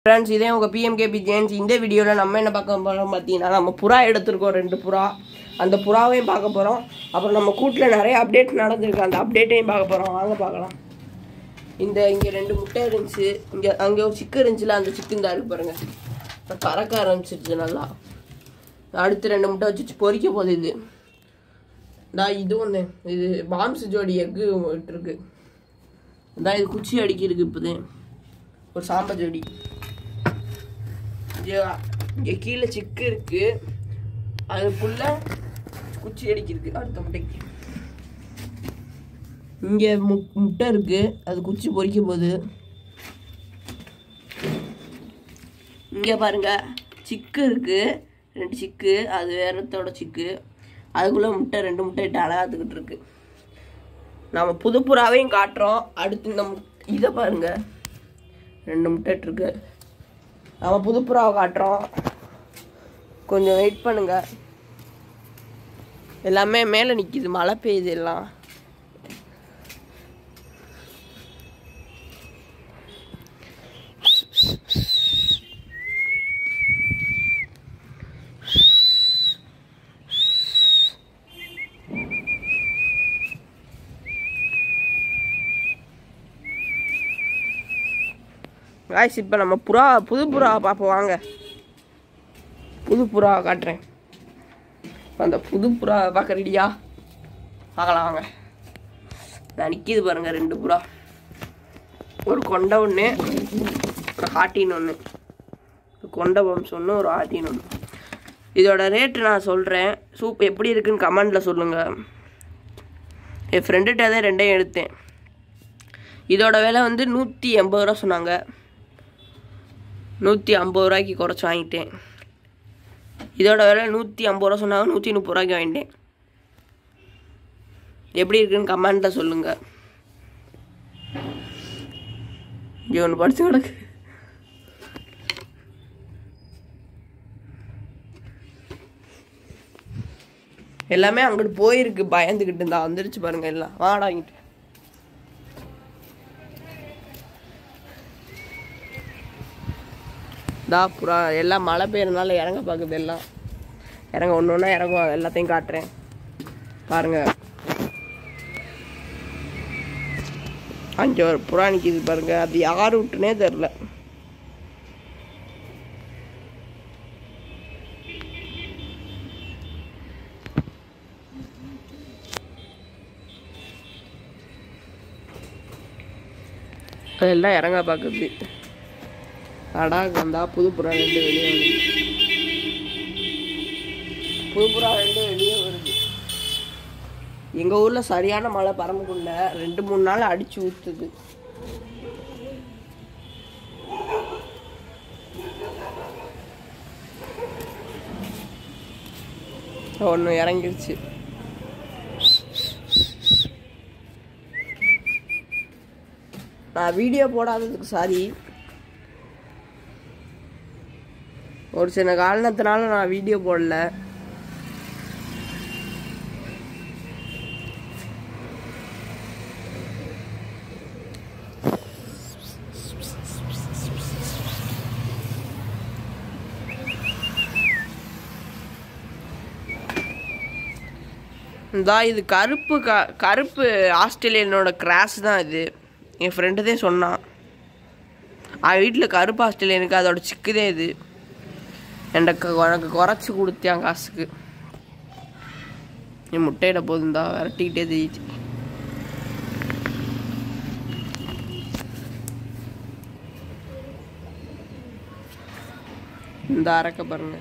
friends இதே உங்கள் பிஎம்கேபி ஜேன்ஸ் இந்த வீடியோவில் நம்ம என்ன பார்க்க போகிறோம் பார்த்தீங்கன்னா நம்ம புறா எடுத்திருக்கோம் ரெண்டு புறா அந்த புறாவையும் பார்க்க போகிறோம் அப்புறம் நம்ம கூட்டில் நிறைய அப்டேட் நடந்திருக்கு அந்த அப்டேட்டையும் பார்க்க போகிறோம் வாங்க பார்க்கலாம் இந்த இங்கே ரெண்டு முட்டை இருந்துச்சு இங்கே அங்கே ஒரு சிக்கு இருந்துச்சுல அந்த சிக்கு இந்த இருக்கு பாருங்க இப்ப பறக்க ஆரம்பிச்சிருச்சு நல்லா அடுத்து ரெண்டு முட்டை வச்சு பொரிக்க போகுது இது நான் இது ஒன்று இது பாம்ஸ் ஜோடி எக்கு இருக்கு அதான் இது குச்சி அடிக்கிருக்கு இப்போதே ஒரு சாம்பல் ஜோடி இங்க- இங்க கீழே சிக்கு இருக்கு அதுக்குள்ள குச்சி அடிக்கிருக்கு அடுத்த முட்டைக்கு இங்க மு- முட்டை இருக்கு அது குச்சி பொரிக்க போகுது இங்க பாருங்க சிக்கு இருக்கு ரெண்டு சிக்கு அது வேறத்தோட சிக்கு அதுக்குள்ள முட்டை ரெண்டு முட்டை இட்டு அழகாத்துக்கிட்டு இருக்கு நம்ம புது புறாவையும் காட்டுறோம் அடுத்து இந்த மு- இதை பாருங்க ரெண்டு முட்டை இருக்கு நம்ம புது புறாவை காட்டுறோம் கொஞ்சம் வெயிட் பண்ணுங்க எல்லாமே மேலே நிற்கிது மழை பெய்யுது எல்லாம் காய்ஸ் இப்போ நம்ம புறா புது புறா பார்ப்போம் வாங்க புது புறா காட்டுறேன் இப்ப அந்த புது புறா பார்க்க ரெடியா பார்க்கலாம் வாங்க நான் நிற்கிது பாருங்க ரெண்டு புறா ஒரு கொண்டை ஒன்று ஒரு ஹாட்டின் ஒன்று ஒரு கொண்டை வம்சம் ஒன்று ஒரு ஹாட்டின் ஒன்று இதோட ரேட்டு நான் சொல்கிறேன் சூப் எப்படி இருக்குன்னு கமெண்டில் சொல்லுங்கள் என் ஃப்ரெண்டுகிட்ட தான் ரெண்டையும் எடுத்தேன் இதோட விலை வந்து நூற்றி எண்பது ரூபா சொன்னாங்க நூற்றி ஐம்பது ரூபாய்க்கு குறைச்சி வாங்கிட்டேன் இதோட விலை நூற்றி ஐம்பது ரூபா சொன்னாங்க நூற்றி முப்பது ரூபாய்க்கு வாங்கிட்டேன் எப்படி இருக்குன்னு கமெண்ட்டில் சொல்லுங்கள் இங்கே ஒன்று படிச்சு கிடக்கு எல்லாமே அங்கிட்டு போயிருக்கு பயந்துக்கிட்டு இருந்தா வந்துருச்சு பாருங்க எல்லாம் வாடாங்கிட்டு தா புறா எல்லாம் மழை பெய்யறதுனால இறங்க பார்க்குது எல்லாம் இறங்க ஒன்று ஒன்றா இறங்கும் எல்லாத்தையும் காட்டுறேன் பாருங்க அங்கே ஒரு புறா நிற்கிது பாருங்க அது யார் விட்டுனே தெரில எல்லாம் இறங்க பார்க்குது அடா வந்தா புது புறா ரெண்டு வெளியே வருது புது புறா ரெண்டு வெளியே வருது எங்க ஊர்ல சரியான மழை பரம்பக்குள்ள ரெண்டு மூணு நாள் அடிச்சு ஊத்துது ஒன்று இறங்கிருச்சு நான் வீடியோ போடாததுக்கு சாரி ஒரு சின்ன காரணத்தினால நான் வீடியோ போடல இந்தா இது கருப்பு க கருப்பு ஆஸ்திரேலியனோட கிராஸ் தான் இது என் ஃப்ரெண்டு தான் சொன்னான் அவன் வீட்டில் கருப்பு ஆஸ்திரேலியனுக்கு அதோட சிக்குதே இது எனக்கு உனக்கு குறைச்சி கொடுத்தியான் காசுக்கு நீ முட்டையிட போதுந்தா விரட்டிக்கிட்டே தெரியுது இந்த அரைக்க பாருங்க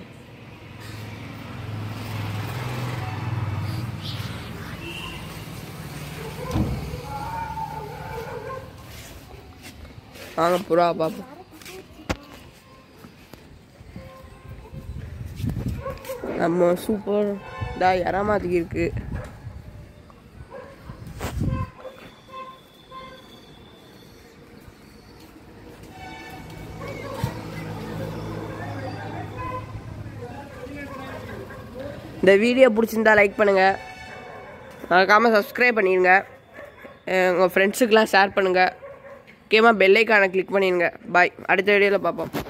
வாங்க புறா பார்ப்போம் நம்ம சூப்பர் டா இறமாத்திக்கு இருக்கு இந்த வீடியோ பிடிச்சிருந்தா லைக் பண்ணுங்க மறக்காமல் சப்ஸ்கிரைப் பண்ணிடுங்க உங்கள் ஃப்ரெண்ட்ஸுக்கெலாம் ஷேர் பண்ணுங்கள் முக்கியமாக பெல்லைக்கான கிளிக் பண்ணிடுங்க பாய் அடுத்த வீடியோவில் பார்ப்போம்